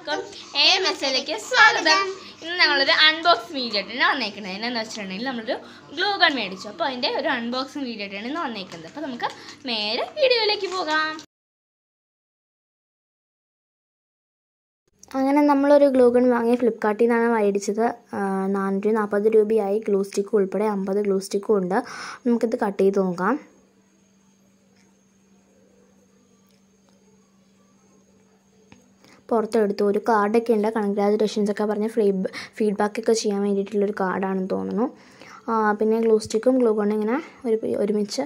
A M S എല്ലേക്ക് സ്വാഗതം ഇന്ന് ഞങ്ങളൊരു അൺബോക്സ് വീഡിയോ ആയിട്ടാണ് വന്നേക്കുന്നത് എന്നാന്ന് വെച്ചിട്ടുണ്ടെങ്കിൽ നമ്മളൊരു ഗ്ലൂ ഗൺ മേടിച്ചു അപ്പോൾ അതിൻ്റെ ഒരു അൺബോക്സിങ് വീഡിയോ ആയിട്ടാണ് ഇന്ന് വന്നേക്കുന്നത് അപ്പോൾ നമുക്ക് നേരെ വീഡിയോയിലേക്ക് പോകാം അങ്ങനെ നമ്മളൊരു ഗ്ലൂ ഗൺ വാങ്ങി ഫ്ലിപ്കാർട്ടിൽ നിന്നാണ് മേടിച്ചത് നാനൂറ്റി നാൽപ്പത് രൂപയായി ഗ്ലൂ സ്റ്റിക്ക് ഉൾപ്പെടെ അമ്പത് ഗ്ലൂ സ്റ്റിക്കും ഉണ്ട് നമുക്കിത് കട്ട് ചെയ്ത് നോക്കാം പുറത്തെടുത്തു ഒരു കാർഡൊക്കെ ഉണ്ട് കൺഗ്രാജുലേഷൻസ് ഒക്കെ പറഞ്ഞ് ഫ്രീ ഫീഡ്ബാക്കൊക്കെ ചെയ്യാൻ വേണ്ടിയിട്ടുള്ളൊരു കാർഡാണെന്ന് തോന്നുന്നു ആ, പിന്നെ ഗ്ലൂ സ്റ്റിക്കും ഗ്ലൂ ഗണ്ണും ഇങ്ങനെ ഒരു ഒരുമിച്ച്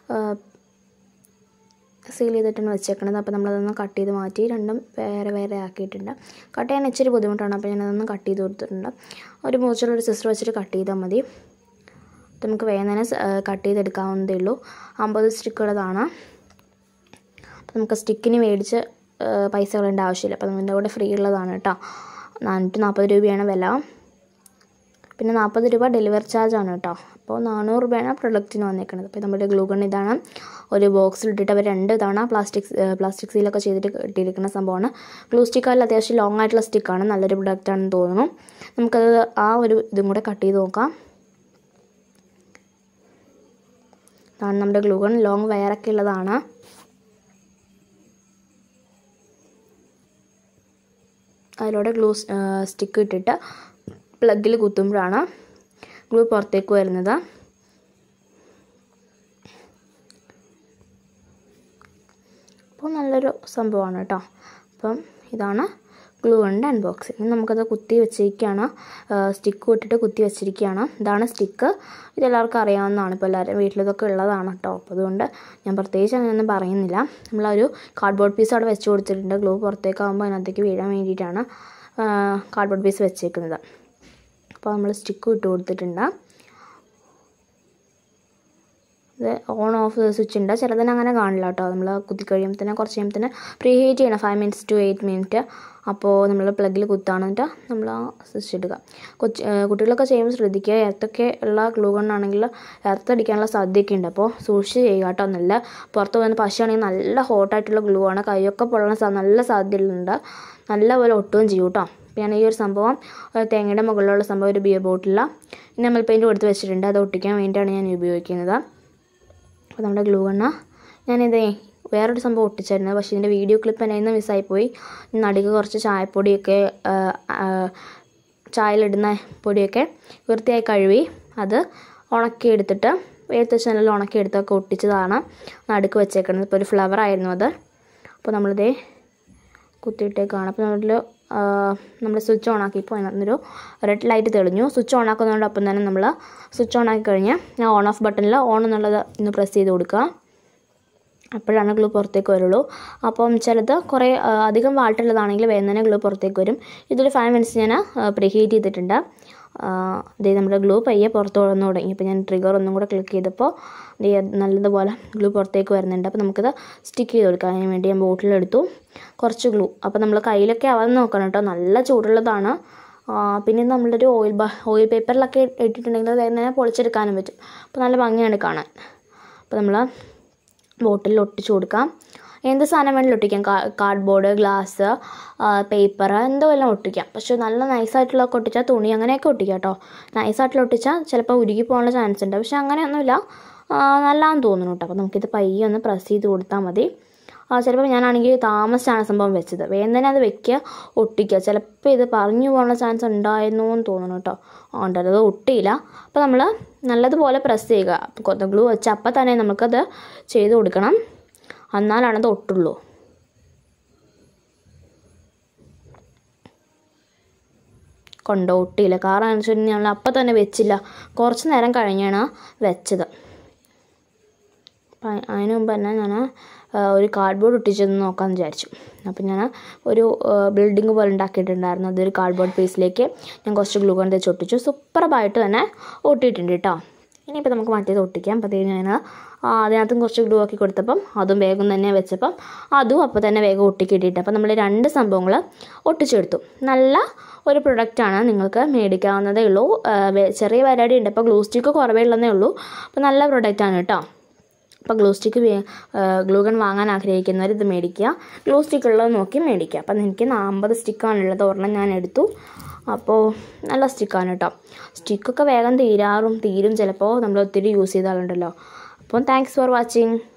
സീൽ ചെയ്തിട്ടാണ് വെച്ചേക്കണത് അപ്പോൾ നമ്മളതൊന്ന് കട്ട് ചെയ്ത് മാറ്റി രണ്ടും വേറെ വേറെ ആക്കിയിട്ടുണ്ട് കട്ട് ചെയ്യാൻ ഇച്ചിരി ബുദ്ധിമുട്ടാണ് അപ്പോൾ ഞാനതൊന്ന് കട്ട് ചെയ്ത് കൊടുത്തിട്ടുണ്ട് ഒരു മൂച്ചുള്ള ഒരു സിസ്റ്റർ വെച്ചിട്ട് കട്ട് ചെയ്താൽ മതി ഇത് നമുക്ക് വേഗം തന്നെ കട്ട് ചെയ്തെടുക്കാവുന്നതേ ഉള്ളൂ അമ്പത് സ്റ്റിക്കുള്ളതാണ് അപ്പോൾ നമുക്ക് സ്റ്റിക്കിന് മേടിച്ച് ആ, പൈസ കളയേണ്ട ആവശ്യമില്ല അപ്പോൾ നമ്മുടെ കൂടെ ഫ്രീ ഉള്ളതാണ് കേട്ടോ നാനൂറ്റി നാൽപ്പത് രൂപയാണ് വില പിന്നെ നാൽപ്പത് രൂപ ഡെലിവറി ചാർജ് ആണ് കേട്ടോ അപ്പോൾ നാനൂറ് രൂപയാണ് പ്രൊഡക്റ്റിന് വന്നേക്കുന്നത് അപ്പോൾ നമ്മുടെ ഗ്ലൂ ഗൺ ഇതാണ് ഒരു ബോക്സിൽ ഇട്ടിട്ട് അവർ രണ്ട് തവണ പ്ലാസ്റ്റിക് പ്ലാസ്റ്റിക് സീലൊക്കെ ചെയ്തിട്ട് ഇട്ടിരിക്കുന്ന സംഭവമാണ് ഗ്ലൂ സ്റ്റിക്കായാലും അത്യാവശ്യം ലോങ് ആയിട്ടുള്ള സ്റ്റിക്കാണ് നല്ലൊരു പ്രൊഡക്റ്റ് ആണെന്ന് തോന്നുന്നു നമുക്കത് ആ ഒരു ഇതും കൂടെ കട്ട് ചെയ്ത് നോക്കാം ഇതാണ് നമ്മുടെ ഗ്ലൂ ഗൺ ലോങ് വയറൊക്കെ ഉള്ളതാണ് അതിലൂടെ ഗ്ലൂ സ്റ്റിക്ക് ഇട്ടിട്ട് പ്ലഗിൽ കുത്തുമ്പോഴാണ് ഗ്ലൂ പുറത്തേക്ക് വരുന്നത് അപ്പോൾ നല്ലൊരു സംഭവമാണ് കേട്ടോ അപ്പം ഇതാണ് ഗ്ലൂ ഉണ്ട് അൺബോക്സിങ് ഇനി നമുക്കത് കുത്തി വെച്ചിരിക്കുകയാണ് സ്റ്റിക്ക് ഇട്ടിട്ട് കുത്തി വെച്ചിരിക്കുകയാണ് ഇതാണ് സ്റ്റിക്ക് ഇതെല്ലാവർക്കും അറിയാവുന്നതാണ് ഇപ്പോൾ എല്ലാവരും വീട്ടിലിതൊക്കെ ഉള്ളതാണ് കേട്ടോ അപ്പോൾ അതുകൊണ്ട് ഞാൻ പ്രത്യേകിച്ച് അങ്ങനെയൊന്നും പറയുന്നില്ല നമ്മളൊരു കാർഡ്ബോർഡ് പീസ് അവിടെ വെച്ച് കൊടുത്തിട്ടുണ്ട് ഗ്ലൂ പുറത്തേക്കാകുമ്പോൾ അതിനകത്തേക്ക് വീഴാൻ വേണ്ടിയിട്ടാണ് കാർഡ്ബോർഡ് പീസ് വെച്ചേക്കുന്നത് അപ്പോൾ നമ്മൾ സ്റ്റിക്കും ഇട്ട് കൊടുത്തിട്ടുണ്ട് ഇത് ഓൺ ഓഫ് സ്വിച്ച് ഉണ്ട് ചിലതിന് അങ്ങനെ കാണില്ല കേട്ടോ നമ്മൾ കുത്തി കഴിയുമ്പോൾ തന്നെ കുറച്ച് കഴിയുമ്പോൾ തന്നെ പ്രീ ഹീറ്റ് ചെയ്യണം five minutes to eight minute അപ്പോൾ നമ്മൾ പ്ലഗിൽ കുത്താണെന്നിട്ട് നമ്മൾ ആ സ്വിച്ച് ഇടുക കൊച്ച് കുട്ടികളൊക്കെ ചെയ്യുമ്പോൾ ശ്രദ്ധിക്കുക എർത്തൊക്കെ ഉള്ള ഗ്ലൂ ഗണ്ണാണെങ്കിൽ എർത്തടിക്കാനുള്ള സാധ്യതയൊക്കെ ഉണ്ട് അപ്പോൾ സൂക്ഷിച്ച് ചെയ്യുക കേട്ടോ നല്ല പുറത്ത് പോകുന്ന പശയാണെങ്കിൽ നല്ല ഹോട്ടായിട്ടുള്ള ഗ്ലൂ ആണ് കൈയൊക്കെ പൊള്ളാൻ സാ നല്ല സാധ്യതയുണ്ട് നല്ലപോലെ ഒട്ടുകയും ചെയ്യും കേട്ടോ അപ്പോൾ ഞാൻ ഈ ഒരു സംഭവം ഒരു തേങ്ങയുടെ മുകളിലുള്ള സംഭവം ഒരു ബിയർ ബോട്ടില നമ്മൾ പെയിൻറ്റ് കൊടുത്ത് വെച്ചിട്ടുണ്ട് അത് ഒട്ടിക്കാൻ വേണ്ടിയിട്ടാണ് ഞാൻ ഉപയോഗിക്കുന്നത് അപ്പോൾ നമ്മുടെ ഗ്ലൂ കണ്ണ ഞാനിതേ വേറൊരു സംഭവം ഒട്ടിച്ചായിരുന്നു പക്ഷേ ഇതിൻ്റെ വീഡിയോ ക്ലിപ്പ് എൻ്റെ നിന്ന് മിസ്സായിപ്പോയി നടുക്ക് കുറച്ച് ചായപ്പൊടിയൊക്കെ ആ, ആ, ചായയിലിടുന്ന പൊടിയൊക്കെ വൃത്തിയായി കഴുകി അത് ഉണക്കിയെടുത്തിട്ട് വേർത്ത് വെച്ച് നല്ല ഉണക്കിയെടുത്തൊക്കെ ഒട്ടിച്ചതാണ് നടുക്ക് വെച്ചേക്കുന്നത് ഇപ്പോൾ ഒരു ഫ്ലവർ ആയിരുന്നു അത് അപ്പോൾ നമ്മളിതേ കുത്തിയിട്ടേക്കാണ് അപ്പോൾ നമ്മൾ നമ്മൾ സ്വിച്ച് ഓൺ ആക്കിയപ്പോൾ അതിനകത്തൊരു റെഡ് ലൈറ്റ് തെളിഞ്ഞു സ്വിച്ച് ഓൺ ആക്കുന്നതോടൊപ്പം തന്നെ നമ്മൾ സ്വിച്ച് ഓൺ ആക്കി കഴിഞ്ഞാൽ ഞാൻ ഓൺ ഓഫ് ബട്ടണിൽ ഓൺ എന്നുള്ളത് ഒന്ന് പ്രസ് ചെയ്ത് കൊടുക്കുക അപ്പോഴാണ് ഗ്ലൂ പുറത്തേക്ക് വരുള്ളൂ അപ്പം ചിലത് കുറേ ആ, അധികം വാൾട്ടുള്ളതാണെങ്കിൽ വേഗം തന്നെ ഗ്ലൂ പുറത്തേക്ക് വരും ഇതൊരു ഫൈവ് മിനിറ്റ്സ് ഞാൻ പ്രീഹീറ്റ് ചെയ്തിട്ടുണ്ട് ഇതേ നമ്മുടെ ഗ്ലൂ പയ്യെ പുറത്ത് വന്നു തുടങ്ങി ഇപ്പോൾ ഞാൻ ട്രിഗർ ഒന്നും കൂടെ ക്ലിക്ക് ചെയ്തപ്പോൾ ദേ നല്ലതുപോലെ ഗ്ലൂ പുറത്തേക്ക് വരുന്നുണ്ട് അപ്പോൾ നമുക്കിത് സ്റ്റിക്ക് ചെയ്ത് കൊടുക്കാം അതിന് വേണ്ടി ഞാൻ ബോട്ടിലെടുത്തു കുറച്ച് ഗ്ലൂ അപ്പോൾ നമ്മൾ കയ്യിലൊക്കെ ആവാൻ നോക്കണം കേട്ടോ നല്ല ചൂടുള്ളതാണ് ആ, പിന്നെ ഇത് നമ്മളൊരു ഓയിൽ ബ ഓയിൽ പേപ്പറിലൊക്കെ ഇട്ടിട്ടുണ്ടെങ്കിൽ അത് വേഗം തന്നെ പൊളിച്ചെടുക്കാനും പറ്റും അപ്പോൾ നല്ല ഭംഗിയാണ് കാണാൻ അപ്പോൾ നമ്മൾ ബോട്ടിലിൽ ഒട്ടിച്ചു കൊടുക്കാം എന്ത് സാധനം വേണമെങ്കിലും ഒട്ടിക്കാം കാർഡ്ബോർഡ് ഗ്ലാസ് പേപ്പർ എന്തോ എല്ലാം ഒട്ടിക്കാം പക്ഷെ നല്ല നൈസായിട്ടുള്ളതൊക്കെ ഒട്ടിച്ചാൽ തുണി അങ്ങനെയൊക്കെ ഒട്ടിക്കാം കേട്ടോ നൈസായിട്ടുള്ള ഒട്ടിച്ചാൽ ചിലപ്പോൾ ഉരുകി പോകാനുള്ള ചാൻസ് ഉണ്ട് പക്ഷെ അങ്ങനെയൊന്നുമില്ല ആ, നല്ലതാണെന്ന് തോന്നുന്നു കേട്ടോ അപ്പോൾ നമുക്കിത് പയ്യെ ഒന്ന് പ്രസ് ചെയ്ത് കൊടുത്താൽ മതി ആ ചിലപ്പോൾ ഞാനാണെങ്കിൽ താമസിച്ചാണ് സംഭവം വെച്ചത് വേഗം തന്നെ അത് വെക്കുക ഒട്ടിക്കുക ചിലപ്പോൾ ഇത് പറഞ്ഞു പോകാനുള്ള ചാൻസ് ഉണ്ടായിരുന്നു എന്ന് തോന്നുന്നു കേട്ടോ ആ, ഉണ്ട് അത് ഒട്ടിയില്ല അപ്പോൾ നമ്മൾ നല്ലതുപോലെ പ്രസ് ചെയ്യുക ഗ്ലൂ വെച്ച് അപ്പം തന്നെ നമുക്കത് ചെയ്ത് കൊടുക്കണം എന്നാലാണ് അത് ഒട്ടുള്ളൂ കൊണ്ടോ ഒട്ടിയില്ല കാരണം എന്ന് വെച്ചിട്ടുണ്ടെങ്കിൽ ഞങ്ങൾ അപ്പം തന്നെ വെച്ചില്ല കുറച്ച് നേരം കഴിഞ്ഞാണ് വെച്ചത് അപ്പം അതിന് മുമ്പ് തന്നെ ഞാൻ ഒരു കാർഡ്ബോർഡ് ഒട്ടിച്ചൊന്ന് നോക്കാമെന്ന് വിചാരിച്ചു അപ്പം ഞാൻ ഒരു ബിൽഡിംഗ് പോലെ ഉണ്ടാക്കിയിട്ടുണ്ടായിരുന്നു അതൊരു കാർഡ്ബോർഡ് പീസിലേക്ക് ഞാൻ കുറച്ച് ഗ്ലൂ കൊണ്ട് വെച്ച് ഒട്ടിച്ചു സൂപ്പറായിട്ട് തന്നെ ഒട്ടിയിട്ടുണ്ട് കേട്ടോ ഇനിയിപ്പോൾ നമുക്ക് മറ്റേത് ഒട്ടിക്കാം അപ്പോൾ ഞാൻ അതിനകത്തും കുറച്ച് ഗ്ലൂ ആക്കി കൊടുത്തപ്പം അതും വേഗം തന്നെ വെച്ചപ്പം അതും അപ്പോൾ തന്നെ വേഗം ഒട്ടിക്കിട്ടിട്ട് അപ്പോൾ നമ്മൾ രണ്ട് സംഭവങ്ങൾ ഒട്ടിച്ചെടുത്തു നല്ല ഒരു പ്രൊഡക്റ്റാണ് നിങ്ങൾക്ക് മേടിക്കാവുന്നതേ ഉള്ളൂ ആ, വെ- ചെറിയ പരിപാടി ഉണ്ട് അപ്പോൾ ഗ്ലൂ സ്റ്റിക്ക് കുറവേ ഉള്ളതേ ഉള്ളൂ അപ്പോൾ നല്ല പ്രൊഡക്റ്റാണ് കേട്ടോ അപ്പോൾ ഗ്ലൂ സ്റ്റിക്ക് ഗ്ലൂ ഗൺ വാങ്ങാൻ ആഗ്രഹിക്കുന്നവർ ഇത് മേടിക്കുക ഗ്ലൂ സ്റ്റിക്ക് ഉള്ളത് നോക്കി മേടിക്കുക അപ്പം എനിക്ക് അമ്പത് സ്റ്റിക്കാണുള്ളത് ഒരെണ്ണം ഞാൻ എടുത്തു അപ്പോൾ നല്ല സ്റ്റിക്കാണ് കേട്ടോ സ്റ്റിക്കൊക്കെ വേഗം തീരാറും തീരും ചിലപ്പോൾ നമ്മൾ ഒത്തിരി യൂസ് ചെയ്താലുണ്ടല്ലോ അപ്പോൾ താങ്ക്സ് ഫോർ വാച്ചിങ്